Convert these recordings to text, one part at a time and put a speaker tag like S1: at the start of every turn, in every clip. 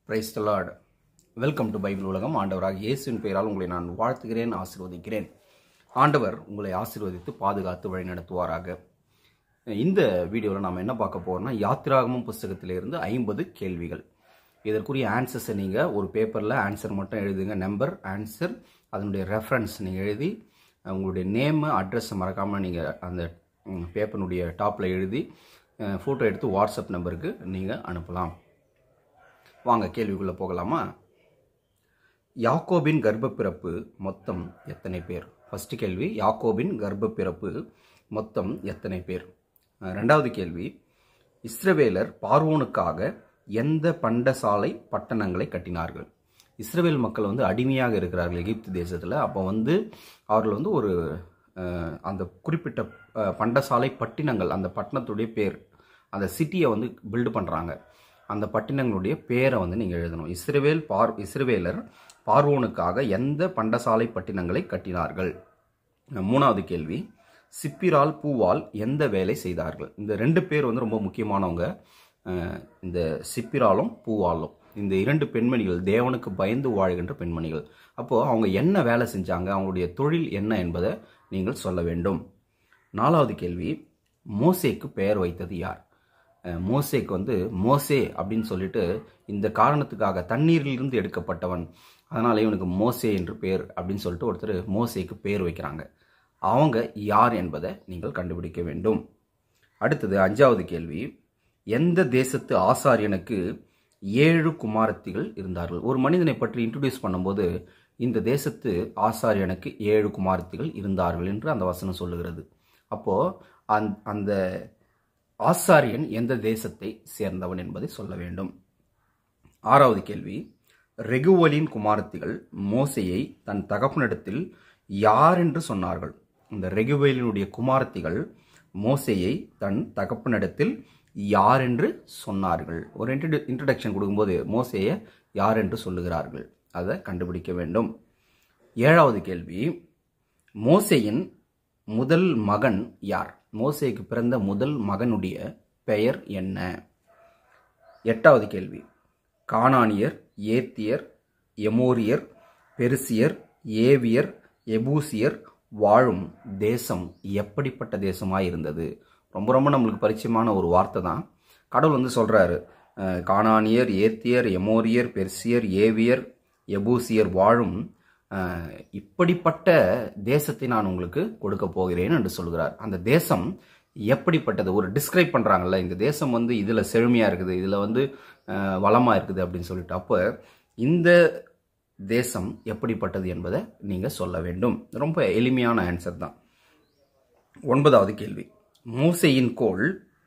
S1: price Lord welcome to Bible உலகம் ஆண்டவராக இயேசுவின் பெயரால் உங்களை நான் வாழ்த்துகிறேன் ஆசீர்வதிக்கிறேன் ஆண்டவர் உங்களை ஆசீர்வதித்து பாதுகாத்து வழிநடத்துவாராக இந்த வீடியோவில் நாம் என்ன பார்க்க போறோம்னா யாத்திராகமம் புஸ்தகத்திலிருந்து ஐம்பது கேள்விகள் இதற்குரிய ஆன்சர்ஸை நீங்கள் ஒரு பேப்பரில் ஆன்சர் மட்டும் எழுதுங்க நம்பர் ஆன்சர் அதனுடைய ரெஃபரன்ஸ் நீங்கள் எழுதி உங்களுடைய நேமு அட்ரஸை மறக்காமல் நீங்கள் அந்த பேப்பருடைய டாப்பில் எழுதி ஃபோட்டோ எடுத்து வாட்ஸ்அப் நம்பருக்கு நீங்கள் அனுப்பலாம் வாங்க கேள்விக்குள்ளே போகலாமா யாக்கோபின் கர்ப்பப்பிறப்பு மொத்தம் எத்தனை பேர் ஃபர்ஸ்ட் கேள்வி யாக்கோபின் கர்ப்பப்பிறப்பு மொத்தம் எத்தனை பேர் அஹ் ரெண்டாவது கேள்வி இஸ்ரவேலர் பார்வோனுக்காக எந்த பண்டசாலை பட்டணங்களை கட்டினார்கள் இஸ்ரவேல் மக்கள் வந்து அடிமையாக இருக்கிறார்கள் எகிப்து தேசத்தில் அப்போ வந்து அவர்கள் வந்து ஒரு அஹ், அந்த குறிப்பிட்ட அஹ், பண்டசாலை பட்டினங்கள் அந்த பட்டணத்துடைய பேர் அந்த சிட்டியை வந்து பில்டு பண்ணுறாங்க அந்த பட்டினங்களுடைய பேரை வந்து நீங்கள் எழுதணும் இஸ்ரவேல் பார் இஸ்ரவேலர் பார்வோனுக்காக எந்த பண்டசாலை பட்டினங்களை கட்டினார்கள் மூணாவது கேள்வி சிப்பிரால் பூவால் எந்த வேலை செய்தார்கள் இந்த ரெண்டு பேர் வந்து ரொம்ப முக்கியமானவங்க அஹ், இந்த சிப்பிராலும் பூவாலும் இந்த இரண்டு பெண்மணிகள் தேவனுக்கு பயந்து வாழ்கின்ற பெண்மணிகள் அப்போது அவங்க என்ன வேலை செஞ்சாங்க அவங்களுடைய தொழில் என்ன என்பதை நீங்கள் சொல்ல வேண்டும் நாலாவது கேள்வி மோசேக்கு பெயர் வைத்தது யார் அஹ் மோசேக்கு வந்து மோசே அப்படின்னு சொல்லிட்டு இந்த காரணத்துக்காக தண்ணீரிலிருந்து எடுக்கப்பட்டவன் அதனால இவனுக்கு மோசே என்று பேர் அப்படின்னு சொல்லிட்டு ஒருத்தர் மோசேக்கு பேர் வைக்கிறாங்க அவங்க யார் என்பதை நீங்கள் கண்டுபிடிக்க வேண்டும் அடுத்தது அஞ்சாவது கேள்வி எந்த தேசத்து ஆசாரியனுக்கு ஏழு குமாரத்திகள் இருந்தார்கள் ஒரு மனிதனை பற்றி இன்ட்ரடியூஸ் பண்ணும்போது இந்த தேசத்து ஆசாரியனுக்கு ஏழு குமாரத்திகள் இருந்தார்கள் என்று அந்த வசனம் சொல்லுகிறது அப்போ அந்த அந்த ஆசாரியன் எந்த தேசத்தை சேர்ந்தவன் என்பதை சொல்ல வேண்டும் ஆறாவது கேள்வி ரெகுவலின் குமாரத்திகள் மோசையை தன் தகப்பனிடத்தில் யார் என்று சொன்னார்கள் இந்த ரெகுவேலினுடைய குமாரத்திகள் மோசையை தன் தகப்பனிடத்தில் யார் என்று சொன்னார்கள் ஒரு இன்ட்ரடு இன்ட்ரடக்ஷன் கொடுக்கும்போது மோசையை யார் என்று சொல்லுகிறார்கள் அதை கண்டுபிடிக்க வேண்டும் ஏழாவது கேள்வி மோசையின் முதல் மகன் யார் மோசேக்கு பிறந்த முதல் மகனுடைய பெயர் என்ன எட்டாவது கேள்வி கானானியர் ஏத்தியர் எமோரியர் பெருசியர் ஏவியர் எபூசியர் வாழும் தேசம் எப்படிப்பட்ட தேசமாய் இருந்தது ரொம்ப ரொம்ப நம்மளுக்கு பரிச்சயமான ஒரு வார்த்தை தான் கடவுள் வந்து சொல்றாரு அஹ், கானானியர் ஏத்தியர் எமோரியர் பெர்சியர் ஏவியர் எபூசியர் வாழும் அஹ், இப்படிப்பட்ட தேசத்தை நான் உங்களுக்கு கொடுக்க போகிறேன் என்று சொல்கிறார் அந்த தேசம் எப்படிப்பட்டது ஒரு டிஸ்கிரைப் பண்றாங்கல்ல இந்த தேசம் வந்து இதுல செழுமையா இருக்குது இதுல வந்து அஹ், வளமா இருக்குது அப்படின்னு சொல்லிட்டு அப்போ இந்த தேசம் எப்படிப்பட்டது என்பதை நீங்க சொல்ல வேண்டும் ரொம்ப எளிமையான ஆன்சர் தான் ஒன்பதாவது கேள்வி மூசையின் கோள்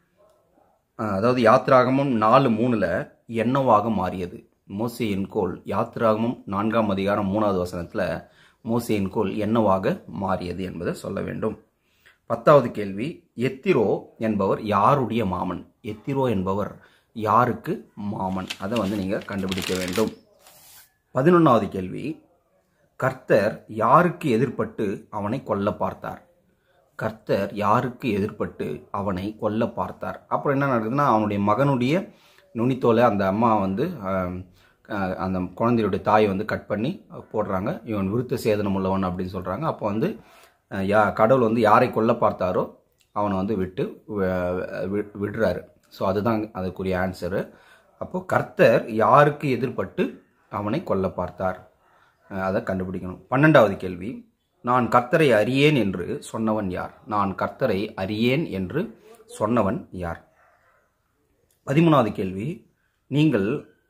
S1: அஹ், அதாவது யாத்ராகமம் நாலு மூணுல என்னவாக மாறியது மோசையின் கோல் யாத்ராகமம் நான்காம் அதிகாரம் மூணாவது வசனத்துல மோசையின் கோல் என்னவாக மாறியது என்பதை சொல்ல வேண்டும் பத்தாவது கேள்வி எத்திரோ என்பவர் யாருடைய மாமன் எத்திரோ என்பவர் யாருக்கு மாமன் அதை வந்து நீங்க கண்டுபிடிக்க வேண்டும் பதினொன்றாவது கேள்வி கர்த்தர் யாருக்கு எதிர்ப்பட்டு அவனை கொல்ல பார்த்தார் கர்த்தர் யாருக்கு எதிர்ப்பட்டு அவனை கொல்ல பார்த்தார் அப்புறம் என்ன நடக்குதுன்னா அவனுடைய மகனுடைய நுனித்தோலை அந்த அம்மா வந்து ஆம், அஹ், அந்த குழந்தையுடைய தாயை வந்து கட் பண்ணி போடுறாங்க இவன் விருத்த சேதனம் உள்ளவன் அப்படின்னு சொல்கிறாங்க அப்போ வந்து அஹ், யா கடவுள் வந்து யாரை கொல்ல பார்த்தாரோ அவனை வந்து விட்டு வி- வி- விடுறாரு ஸோ அதுதான் அதுக்குரிய ஆன்சரு அப்போது கர்த்தர் யாருக்கு எதிர்ப்பட்டு அவனை கொல்ல பார்த்தார் அஹ், அதை கண்டுபிடிக்கணும் பன்னெண்டாவது கேள்வி நான் கர்த்தரை அறியேன் என்று சொன்னவன் யார் நான் கர்த்தரை அறியேன் என்று சொன்னவன் யார் பதிமூணாவது கேள்வி நீங்கள்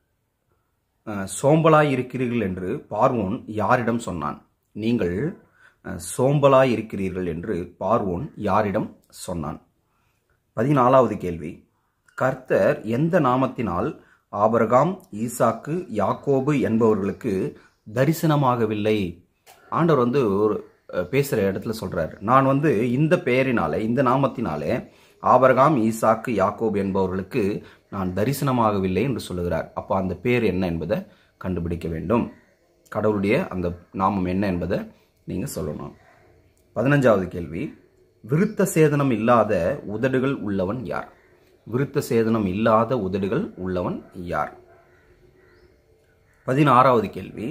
S1: அஹ், சோம்பலாய் இருக்கிறீர்கள் என்று பார்வோன் யாரிடம் சொன்னான் நீங்கள் அஹ், சோம்பலாய் இருக்கிறீர்கள் என்று பார்வோன் யாரிடம் சொன்னான் பதினாலாவது கேள்வி கர்த்தர் எந்த நாமத்தினால் ஆபரகாம் ஈசாக்கு யாக்கோபு என்பவர்களுக்கு தரிசனமாகவில்லை ஆண்டவர் வந்து ஒரு அஹ், பேசுற இடத்துல சொல்றாரு நான் வந்து இந்த பெயரினாலே இந்த நாமத்தினாலே ஆபரகாம் ஈசாக்கு யாக்கோபு என்பவர்களுக்கு நான் தரிசனமாகவில்லை என்று சொல்லுகிறார் அப்போ அந்த பேர் என்ன என்பதை கண்டுபிடிக்க வேண்டும் கடவுளுடைய அந்த நாமம் என்ன என்பதை நீங்க சொல்லணும் பதினஞ்சாவது கேள்வி விருத்த சேதனம் இல்லாத உதடுகள் உள்ளவன் யார் விருத்த சேதனம் இல்லாத உதடுகள் உள்ளவன் யார் பதினாறாவது கேள்வி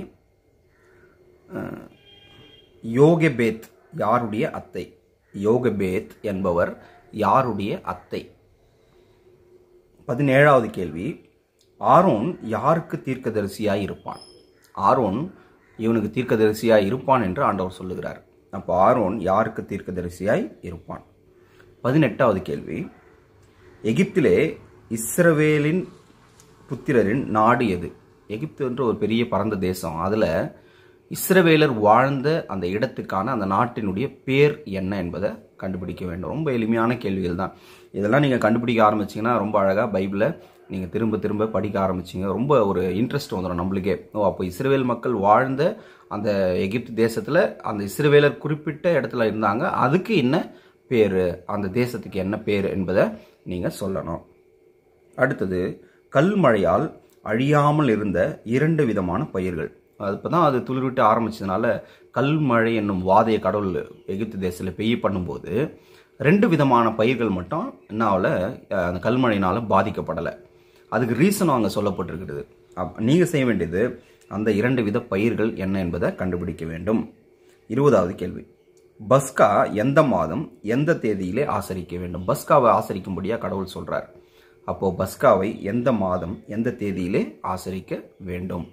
S1: அஹ், யோகபேத் யாருடைய அத்தை யோகபேத் என்பவர் யாருடைய அத்தை பதினேழாவது கேள்வி ஆரோன் யாருக்கு தீர்க்கதரிசியாய் இருப்பான் ஆரோன் இவனுக்கு தீர்க்கதரிசியாய் இருப்பான் என்று ஆண்டவர் சொல்லுகிறார் அப்போ ஆரோன் யாருக்கு தீர்க்கதரிசியாய் இருப்பான் பதினெட்டாவது கேள்வி எகிப்திலே இஸ்ரவேலின் புத்திரரின் நாடு எது எகிப்து என்ற ஒரு பெரிய பரந்த தேசம் அதில் இஸ்ரவேலர் வாழ்ந்த அந்த இடத்துக்கான அந்த நாட்டினுடைய பேர் என்ன என்பதை கண்டுபிடிக்க வேண்டும் ரொம்ப எளிமையான கேள்விகள் தான் இதெல்லாம் நீங்கள் கண்டுபிடிக்க ஆரம்பிச்சீங்கன்னா ரொம்ப அழகாக பைபிளை நீங்கள் திரும்ப திரும்ப படிக்க ஆரம்பிச்சீங்க ரொம்ப ஒரு இன்ட்ரெஸ்ட் வந்துடும் நம்மளுக்கே ஓ அப்போ இஸ்ரவேல் மக்கள் வாழ்ந்த அந்த எகிப்து தேசத்தில் அந்த இஸ்ரவேலர் குறிப்பிட்ட இடத்துல இருந்தாங்க அதுக்கு என்ன பேர் அந்த தேசத்துக்கு என்ன பேர் என்பதை நீங்கள் சொல்லணும் அடுத்தது கல்மழையால் அழியாமல் இருந்த இரண்டு விதமான பயிர்கள் அது இப்போ தான் அது துளிர்விட்டு ஆரம்பிச்சதுனால கல்மழை என்னும் வாதைய கடவுள் எகிப்து தேசத்தில் பெய்ய பண்ணும்போது ரெண்டு விதமான பயிர்கள் மட்டும் என்ன ஆகல அஹ், அந்த கல்மழையினால் பாதிக்கப்படலை அதுக்கு ரீசனும் அங்கே சொல்லப்பட்டிருக்கிறது அப் நீங்கள் செய்ய வேண்டியது அந்த இரண்டு வித பயிர்கள் என்ன என்பதை கண்டுபிடிக்க வேண்டும் இருபதாவது கேள்வி பஸ்கா எந்த மாதம் எந்த தேதியிலே ஆசரிக்க வேண்டும் பஸ்காவை ஆசரிக்கும்படியா கடவுள் சொல்றார் அப்போ பஸ்காவை எந்த மாதம் எந்த தேதியிலே ஆசரிக்க வேண்டும்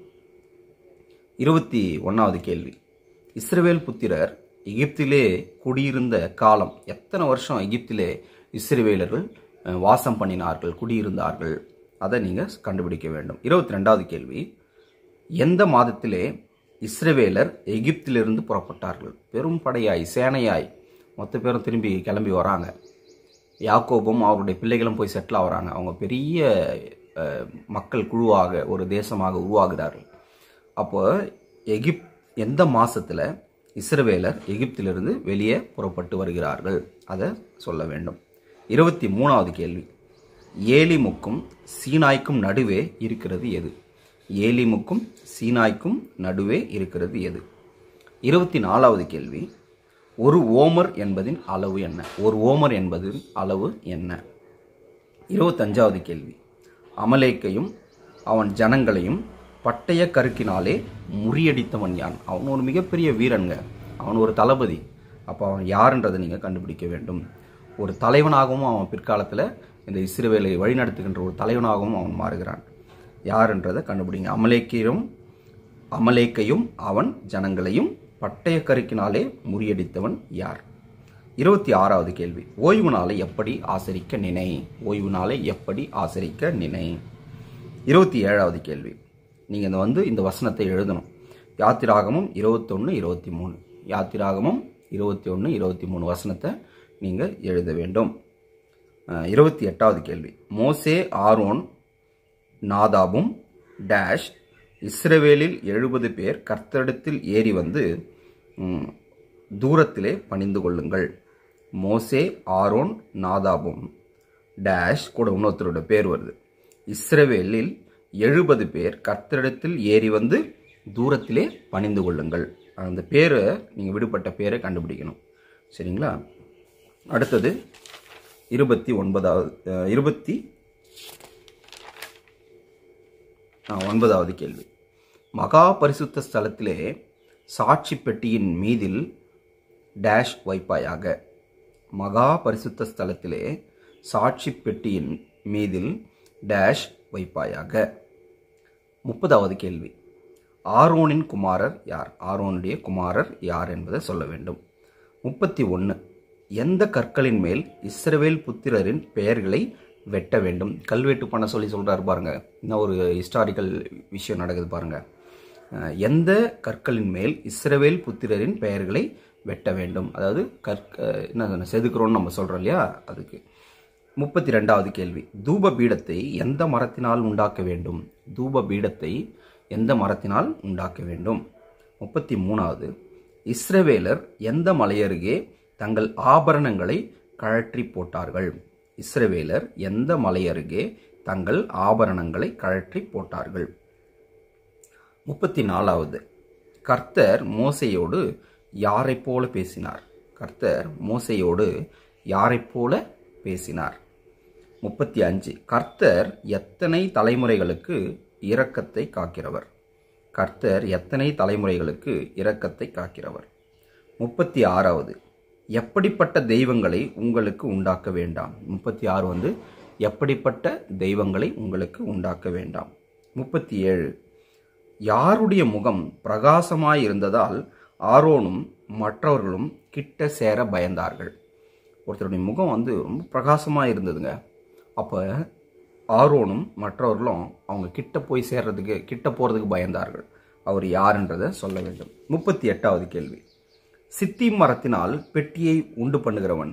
S1: இருபத்தி ஒன்றாவது கேள்வி இஸ்ரவேல் புத்திரர் எகிப்திலே குடியிருந்த காலம் எத்தனை வருஷம் எகிப்திலே இஸ்ரவேலர்கள் அஹ், வாசம் பண்ணினார்கள் குடியிருந்தார்கள் அதை நீங்கள் கண்டுபிடிக்க வேண்டும் இருபத்தி ரெண்டாவது கேள்வி எந்த மாதத்திலே இஸ்ரவேலர் எகிப்திலிருந்து புறப்பட்டார்கள் பெரும் படையாய் சேனையாய் மொத்த பேரும் திரும்பி கிளம்பி வராங்க யாக்கோபும் அவருடைய பிள்ளைகளும் போய் செட்டில் ஆகுறாங்க அவங்க பெரிய அஹ், மக்கள் குழுவாக ஒரு தேசமாக உருவாகிறார்கள் அப்போ எகிப் எந்த மாசத்துல இஸ்ரவேலர் எகிப்திலிருந்து வெளியே புறப்பட்டு வருகிறார்கள் அதை சொல்ல வேண்டும் இருபத்தி மூணாவது கேள்வி ஏலிமுக்கும் சீனாய்க்கும் நடுவே இருக்கிறது எது ஏலிமுக்கும் சீனாய்க்கும் நடுவே இருக்கிறது எது இருபத்தி நாலாவது கேள்வி ஒரு ஓமர் என்பதின் அளவு என்ன ஒரு ஓமர் என்பதின் அளவு என்ன இருபத்தஞ்சாவது கேள்வி அமலேக்கையும் அவன் ஜனங்களையும் பட்டய கருக்கினாலே முறியடித்தவன் யான் அவன் ஒரு மிகப்பெரிய வீரன்க அவன் ஒரு தளபதி அப்போ அவன் யாருன்றதை நீங்கள் கண்டுபிடிக்க வேண்டும் ஒரு தலைவனாகவும் அவன் பிற்காலத்தில் இந்த இஸ்ரவேலை வழிநடத்துகின்ற ஒரு தலைவனாகவும் அவன் மாறுகிறான் யாருன்றதை கண்டுபிடிங்க அமலேக்கையும் அமலேக்கையும் அவன் ஜனங்களையும் பட்டய கருக்கினாலே முறியடித்தவன் யார் இருபத்தி ஆறாவது கேள்வி ஓய்வு நாளை எப்படி ஆசரிக்க நினை ஓய்வு நாளை எப்படி ஆசரிக்க நினை இருபத்தி ஏழாவது கேள்வி நீங்கள் இந்த வந்து இந்த வசனத்தை எழுதணும் யாத்திராகமும் இருபத்தொன்று இருபத்தி மூணு யாத்திராகமும் இருபத்தி ஒன்று இருபத்தி மூணு வசனத்தை நீங்கள் எழுத வேண்டும் அஹ், இருபத்தி எட்டாவது கேள்வி மோசே ஆரோன் நாதாபும் டேஷ் இஸ்ரவேலில் எழுபது பேர் கர்த்தரிடத்தில் ஏறி வந்து ம், தூரத்திலே பணிந்து கொள்ளுங்கள் மோசே ஆரோன் நாதாபும் டேஷ் கூட இன்னொருத்தரோட பேர் வருது இஸ்ரவேலில் எழுபது பேர் கர்த்தரிடத்தில் ஏறி வந்து தூரத்திலே பணிந்து கொள்ளுங்கள் அந்த பேரை நீங்கள் விடுபட்ட பேரை கண்டுபிடிக்கணும் சரிங்களா அடுத்தது இருபத்தி ஒன்பதாவது அஹ், இருபத்தி ஆ, ஒன்பதாவது கேள்வி மகா பரிசுத்த ஸ்தலத்திலே சாட்சி பெட்டியின் மீதில் டேஷ் வைப்பாயாக மகா பரிசுத்த ஸ்தலத்திலே சாட்சி பெட்டியின் மீதில் டேஷ் வைப்பாயாக முப்பதாவது கேள்வி ஆரோனின் குமாரர் யார் ஆரோனுடைய குமாரர் யார் என்பதை சொல்ல வேண்டும் முப்பத்தி ஒன்று எந்த கற்களின் மேல் இஸ்ரவேல் புத்திரரின் பெயர்களை வெட்ட வேண்டும் கல்வெட்டு பண்ண சொல்லி சொல்றாரு பாருங்க இன்னும் ஒரு ஹிஸ்டாரிக்கல் விஷயம் நடக்குது பாருங்க அஹ், எந்த கற்களின் மேல் இஸ்ரவேல் புத்திரரின் பெயர்களை வெட்ட வேண்டும் அதாவது கற்க என்ன சொன்ன, செதுக்குறோம்னு நம்ம சொல்றோம் இல்லையா அதுக்கு முப்பத்தி ரெண்டாவது கேள்வி தூப பீடத்தை எந்த மரத்தினால் உண்டாக்க வேண்டும் தூப பீடத்தை எந்த மரத்தினால் உண்டாக்க வேண்டும் முப்பத்தி மூணாவது இஸ்ரவேலர் எந்த மலையருகே தங்கள் ஆபரணங்களை கழற்றி போட்டார்கள் இஸ்ரவேலர் எந்த மலையருகே தங்கள் ஆபரணங்களை கழற்றி போட்டார்கள் முப்பத்தி நாலாவது கர்த்தர் மோசையோடு யாரைப் போல பேசினார் கர்த்தர் மோசையோடு யாரைப் போல பேசினார் முப்பத்தி அஞ்சு கர்த்தர் எத்தனை தலைமுறைகளுக்கு இரக்கத்தை காக்கிறவர் கர்த்தர் எத்தனை தலைமுறைகளுக்கு இரக்கத்தை காக்கிறவர் முப்பத்தி ஆறாவது எப்படிப்பட்ட தெய்வங்களை உங்களுக்கு உண்டாக்க வேண்டாம் முப்பத்தி ஆறு வந்து எப்படிப்பட்ட தெய்வங்களை உங்களுக்கு உண்டாக்க வேண்டாம் முப்பத்தி ஏழு யாருடைய முகம் பிரகாசமாய் இருந்ததால் ஆரோனும் மற்றவர்களும் கிட்ட சேர பயந்தார்கள் ஒருத்தருடைய முகம் வந்து ரொம்ப பிரகாசமாக இருந்ததுங்க அப்போ ஆரோனும் மற்றவர்களும் அவங்க கிட்ட போய் சேர்றதுக்கு கிட்ட போகிறதுக்கு பயந்தார்கள் அவர் யாருன்றதை சொல்ல வேண்டும் முப்பத்தி எட்டாவது கேள்வி சித்தி மரத்தினால் பெட்டியை உண்டு பண்ணுகிறவன்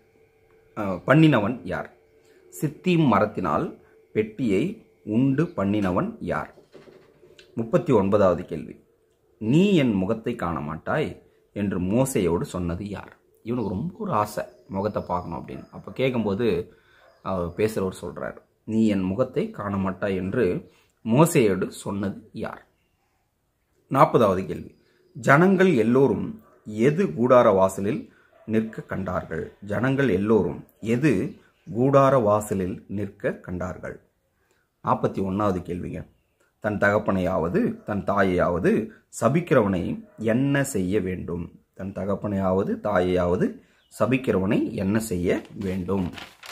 S1: அஹ், பண்ணினவன் யார் சித்தி மரத்தினால் பெட்டியை உண்டு பண்ணினவன் யார் முப்பத்தி ஒன்பதாவது கேள்வி நீ என் முகத்தை காண மாட்டாய் என்று மோசையோடு சொன்னது யார் இவனுக்கு ரொம்ப ஒரு ஆசை முகத்தை பார்க்கணும் அப்படின்னு அப்போ கேட்கும்போது அவர் பேசுகிறவர் சொல்கிறார் நீ என் முகத்தை காண மாட்டாய் என்று மோசையோடு சொன்னது யார் நாற்பதாவது கேள்வி ஜனங்கள் எல்லோரும் எது கூடார வாசலில் நிற்க கண்டார்கள் ஜனங்கள் எல்லோரும் எது கூடார வாசலில் நிற்க கண்டார்கள் நாற்பத்தி ஒன்றாவது கேள்விங்க தன் தகப்பனையாவது தன் தாயையாவது சபிக்கிறவனை என்ன செய்ய வேண்டும் தன் தகப்பனையாவது தாயையாவது சபிக்கிறவனை என்ன செய்ய வேண்டும்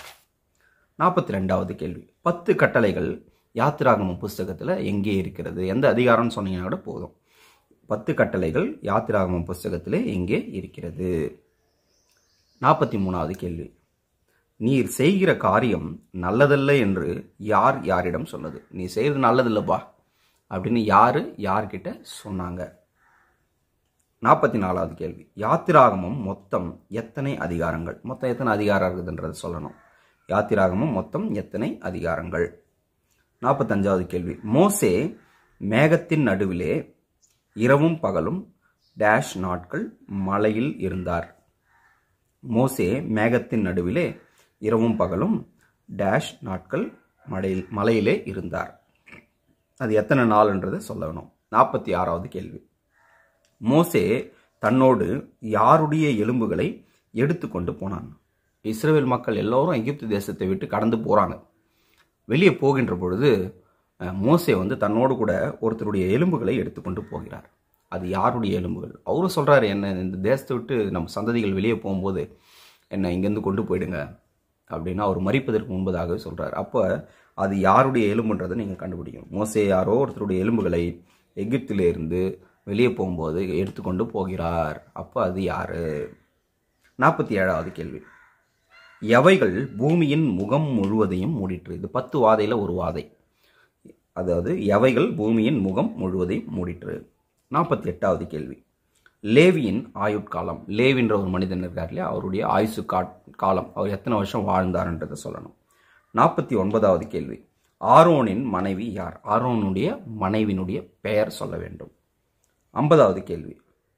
S1: நாற்பத்தி ரெண்டாவது கேள்வி பத்து கட்டளைகள் யாத்திராகமம் புஸ்தகத்தில் எங்கே இருக்கிறது எந்த அதிகாரம்னு சொன்னீங்கன்னா கூட போதும் பத்து கட்டளைகள் யாத்திராகமம் புஸ்தகத்திலே எங்கே இருக்கிறது நாற்பத்தி மூணாவது கேள்வி நீர் செய்கிற காரியம் நல்லதல்ல என்று யார் யாரிடம் சொன்னது நீ செய்கிறது நல்லதில்லப்பா அப்படின்னு யாரு யார்கிட்ட சொன்னாங்க நாற்பத்தி நாலாவது கேள்வி யாத்திராகமம் மொத்தம் எத்தனை அதிகாரங்கள் மொத்தம் எத்தனை அதிகாரம் இருக்குதுன்றதை சொல்லணும் யாத்திராகமம் மொத்தம் எத்தனை அதிகாரங்கள் நாற்பத்தஞ்சாவது கேள்வி மோசே மேகத்தின் நடுவிலே இரவும் பகலும் டேஷ் நாட்கள் மலையில் இருந்தார் மோசே மேகத்தின் நடுவிலே இரவும் பகலும் டேஷ் நாட்கள் மலையில் மலையிலே இருந்தார் அது எத்தனை நாள்ன்றதை சொல்லணும் நாற்பத்தி ஆறாவது கேள்வி மோசே தன்னோடு யாருடைய எலும்புகளை எடுத்துக்கொண்டு போனான் இஸ்ரேல் மக்கள் எல்லோரும் எகிப்து தேசத்தை விட்டு கடந்து போகிறாங்க வெளியே போகின்ற பொழுது அஹ், மோசே வந்து தன்னோடு கூட ஒருத்தருடைய எலும்புகளை எடுத்துக்கொண்டு போகிறார் அது யாருடைய எலும்புகள் அவரும் சொல்கிறாரு என்ன இந்த தேசத்தை விட்டு நம்ம சந்ததிகள் வெளியே போகும்போது என்னை இங்கேருந்து கொண்டு போயிடுங்க அப்படின்னு அவர் மறிப்பதற்கு முன்பதாக சொல்கிறார் அப்போ அது யாருடைய எலும்புன்றதை நீங்கள் கண்டுபிடிக்கணும் மோசே யாரோ ஒருத்தருடைய எலும்புகளை எகிப்திலே இருந்து வெளியே போகும்போது எடுத்துக்கொண்டு போகிறார் அப்போ அது யாரு நாற்பத்தி ஏழாவது கேள்வி எவைகள் பூமியின் முகம் முழுவதையும் மூடிற்று இது பத்து வாதையில் ஒரு வாதை அதாவது எவைகள் பூமியின் முகம் முழுவதையும் மூடிற்று நாற்பத்தி எட்டாவது கேள்வி லேவியின் ஆயுட்காலம் லேவின்ற ஒரு மனிதன் இருக்கார் இல்லையா அவருடைய ஆயுசு கா- காலம் அவர் எத்தனை வருஷம் வாழ்ந்தார்ன்றதை சொல்லணும் நாற்பத்தி ஒன்பதாவது கேள்வி ஆரோனின் மனைவி யார் ஆரோனுடைய மனைவினுடைய பெயர் சொல்ல வேண்டும் ஐம்பதாவது கேள்வி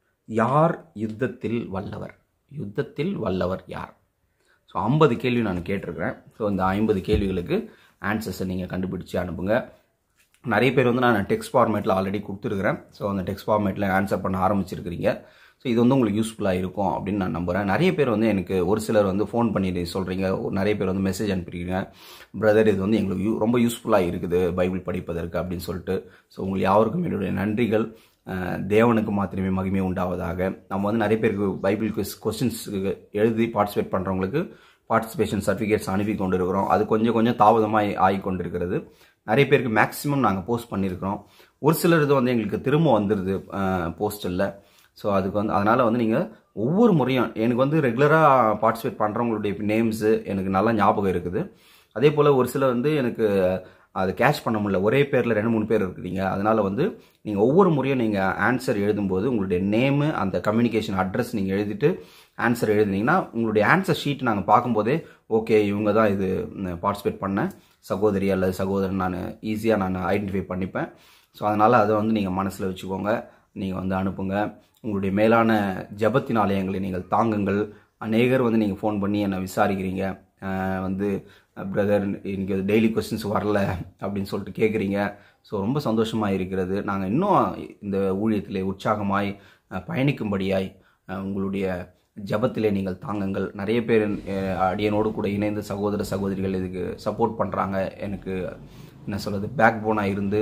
S1: யார் யுத்தத்தில் வல்லவர் யுத்தத்தில் வல்லவர் யார் ஸோ ஐம்பது கேள்வி நான் கேட்டிருக்கிறேன் ஸோ இந்த ஐம்பது கேள்விகளுக்கு ஆன்சர்ஸை நீங்கள் கண்டுபிடிச்சு அனுப்புங்க நிறைய பேர் வந்து நான் டெக்ஸ்ட் ஃபார்மேட்டில் ஆல்ரெடி கொடுத்துருக்குறேன் ஸோ அந்த டெக்ஸ்ட் ஃபார்மேட்டில் ஆன்சர் பண்ண ஆரம்பிச்சிருக்கிறீங்க ஸோ இது வந்து உங்களுக்கு யூஸ்ஃபுல்லாக இருக்கும் அப்படின்னு நான் நம்புகிறேன் நிறைய பேர் வந்து எனக்கு ஒரு சிலர் வந்து ஃபோன் பண்ணி சொல்கிறீங்க நிறைய பேர் வந்து மெசேஜ் அனுப்பியிருக்கீங்க பிரதர் இது வந்து எங்களுக்கு யூ ரொம்ப யூஸ்ஃபுல்லாக இருக்குது பைபிள் படிப்பதற்கு அப்படின்னு சொல்லிட்டு ஸோ உங்களுக்கு யாருக்கும் என்னுடைய நன்றிகள் அஹ், தேவனுக்கு மாத்திரமே மகிமை உண்டாவதாக நம்ம வந்து நிறைய பேருக்கு பைபிள் குவிஸ் கொஸ்டின்ஸ் எழுதி பார்ட்டிசிபேட் பண்ணுறவங்களுக்கு பார்ட்டிசிபேஷன் சர்டிஃபிகேட்ஸ் அனுப்பி கொண்டு இருக்கிறோம் அது கொஞ்சம் கொஞ்சம் தாமதமாக ஆகி கொண்டிருக்கிறது நிறைய பேருக்கு மேக்ஸிமம் நாங்கள் போஸ்ட் பண்ணியிருக்கிறோம் ஒரு சிலர் இது வந்து எங்களுக்கு திரும்ப வந்துடுது போஸ்டலில் ஸோ அதுக்கு வந்து அதனால் வந்து நீங்கள் ஒவ்வொரு முறையும் எனக்கு வந்து ரெகுலராக பார்ட்டிசிபேட் பண்ணுறவங்களுடைய நேம்ஸு எனக்கு நல்லா ஞாபகம் இருக்குது அதே போல் ஒரு சிலர் வந்து எனக்கு அது கேட்ச் பண்ண முடியல ஒரே பேரில் ரெண்டு மூணு பேர் இருக்கிறீங்க அதனால் வந்து நீங்கள் ஒவ்வொரு முறையும் நீங்கள் ஆன்சர் எழுதும்போது உங்களுடைய நேமு அந்த கம்யூனிகேஷன் அட்ரஸ் நீங்கள் எழுதிட்டு ஆன்சர் எழுதுனீங்கன்னா உங்களுடைய ஆன்சர் ஷீட் நாங்கள் பார்க்கும்போதே ஓகே இவங்க தான் இது பார்ட்டிசிபேட் பண்ண சகோதரி அல்லது சகோதரன் நான் ஈஸியாக நான் ஐடென்டிஃபை பண்ணிப்பேன் ஸோ அதனால் அதை வந்து நீங்கள் மனசில் வச்சுக்கோங்க நீங்கள் வந்து அனுப்புங்க உங்களுடைய மேலான ஜெபத்தின் ஆலயங்களை நீங்கள் தாங்குங்கள் அநேகர் வந்து நீங்கள் ஃபோன் பண்ணி என்னை விசாரிக்கிறீங்க அஹ் வந்து பிரதர் எனக்கு டெய்லி கொஸ்டின்ஸ் வரல அப்படின்னு சொல்லிட்டு கேட்குறீங்க ஸோ ரொம்ப சந்தோஷமாக இருக்கிறது நாங்கள் இன்னும் இந்த ஊழியத்திலே உற்சாகமாய் அஹ் பயணிக்கும்படியாய் அஹ் உங்களுடைய ஜெபத்திலே நீங்கள் தாங்குங்கள் நிறைய பேர் அஹ் அடியனோடு கூட இணைந்து சகோதர சகோதரிகள் இதுக்கு சப்போர்ட் பண்ணுறாங்க எனக்கு என்ன சொல்கிறது பேக் போனாக இருந்து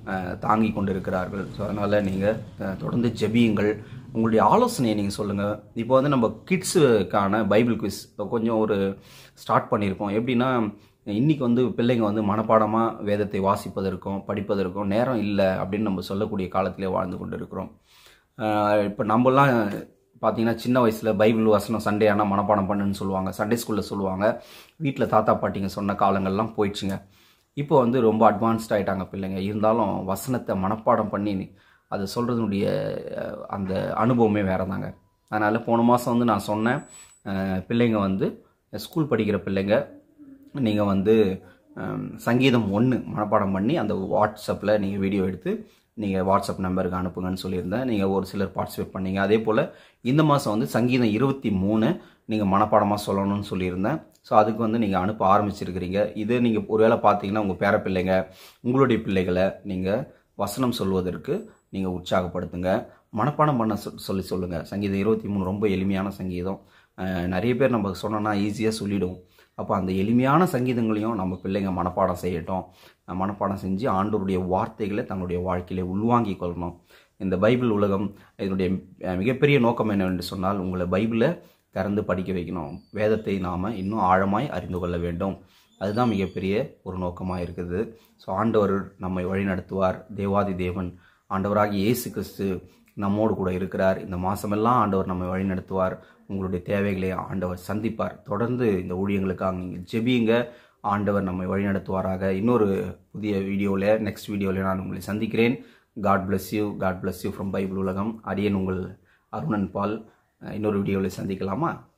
S1: தாங்கி கொண்டிருக்கிறார்கள் ஸோ அதனால் நீங்கள் தொடர்ந்து ஜெபியுங்கள் உங்களுடைய ஆலோசனையை நீங்கள் சொல்லுங்கள் இப்போ வந்து நம்ம கிட்ஸுக்கான பைபிள் குவிஸ் கொஞ்சம் ஒரு ஸ்டார்ட் பண்ணியிருக்கோம் எப்படின்னா இன்றைக்கி வந்து பிள்ளைங்க வந்து மனப்பாடமாக வேதத்தை வாசிப்பதற்கும் படிப்பதற்கும் நேரம் இல்லை அப்படின்னு நம்ம சொல்லக்கூடிய காலத்திலே வாழ்ந்து கொண்டு இருக்கிறோம் இப்போ நம்மலாம் பார்த்தீங்கன்னா சின்ன வயசில் பைபிள் வசனம் சண்டே ஆனால் மனப்பாடம் பண்ணுன்னு சொல்லுவாங்க சண்டே ஸ்கூலில் சொல்லுவாங்க வீட்டில் தாத்தா பாட்டிங்க சொன்ன காலங்கள்லாம் போயிடுச்சுங்க இப்போ வந்து ரொம்ப அட்வான்ஸ்ட் ஆகிட்டாங்க பிள்ளைங்க இருந்தாலும் வசனத்தை மனப்பாடம் பண்ணி அது சொல்கிறதுனுடைய அந்த அனுபவமே வேறு தாங்க அதனால் போன மாதம் வந்து நான் சொன்னேன் பிள்ளைங்க வந்து ஸ்கூல் படிக்கிற பிள்ளைங்க நீங்கள் வந்து சங்கீதம் ஒன்று மனப்பாடம் பண்ணி அந்த வாட்ஸ்அப்பில் நீங்கள் வீடியோ எடுத்து நீங்கள் வாட்ஸ்அப் நம்பருக்கு அனுப்புங்கன்னு சொல்லியிருந்தேன் நீங்கள் ஒரு சிலர் பார்ட்டிசிபேட் பண்ணீங்க அதே போல் இந்த மாதம் வந்து சங்கீதம் இருபத்தி மூணு நீங்கள் மனப்பாடமாக சொல்லணும்னு சொல்லியிருந்தேன் ஸோ அதுக்கு வந்து நீங்கள் அனுப்ப ஆரம்பிச்சிருக்கிறீங்க இது நீங்கள் ஒருவேளை பார்த்தீங்கன்னா உங்கள் பேர பிள்ளைங்க உங்களுடைய பிள்ளைகளை நீங்கள் வசனம் சொல்வதற்கு நீங்கள் உற்சாகப்படுத்துங்க மனப்பாடம் பண்ண சொல்லி சொல்லுங்கள் சங்கீதம் இருபத்தி மூணு ரொம்ப எளிமையான சங்கீதம் நிறைய பேர் நம்ம சொன்னோன்னா ஈஸியாக சொல்லிவிடுவோம் அப்போ அந்த எளிமையான சங்கீதங்களையும் நம்ம பிள்ளைங்க மனப்பாடம் செய்யட்டும் மனப்பாடம் செஞ்சு ஆண்டோருடைய வார்த்தைகளை தங்களுடைய வாழ்க்கையில உள்வாங்கிக் கொள்ளணும் இந்த பைபிள் உலகம் இதனுடைய மிகப்பெரிய நோக்கம் என்னவென்று சொன்னால் உங்களை பைபிளை திறந்து படிக்க வைக்கணும் வேதத்தை நாம் இன்னும் ஆழமாய் அறிந்து கொள்ள வேண்டும் அதுதான் மிகப்பெரிய ஒரு நோக்கமாக இருக்குது ஸோ ஆண்டவர் நம்மை வழிநடத்துவார் தேவாதி தேவன் ஆண்டவராகி இயேசு கிறிஸ்து நம்மோடு கூட இருக்கிறார் இந்த மாதமெல்லாம் ஆண்டவர் நம்மை வழிநடத்துவார் உங்களுடைய தேவைகளை ஆண்டவர் சந்திப்பார் தொடர்ந்து இந்த ஊழியங்களுக்காக நீங்கள் ஜெபியுங்க ஆண்டவர் நம்மை வழிநடத்துவாராக இன்னொரு புதிய வீடியோவில் நெக்ஸ்ட் வீடியோவில் நான் உங்களை சந்திக்கிறேன் God bless you God bless you from Bible உலகம் அரியன் உங்கள் அருணன் பால் இன்னொரு வீடியோவில் சந்திக்கலாமா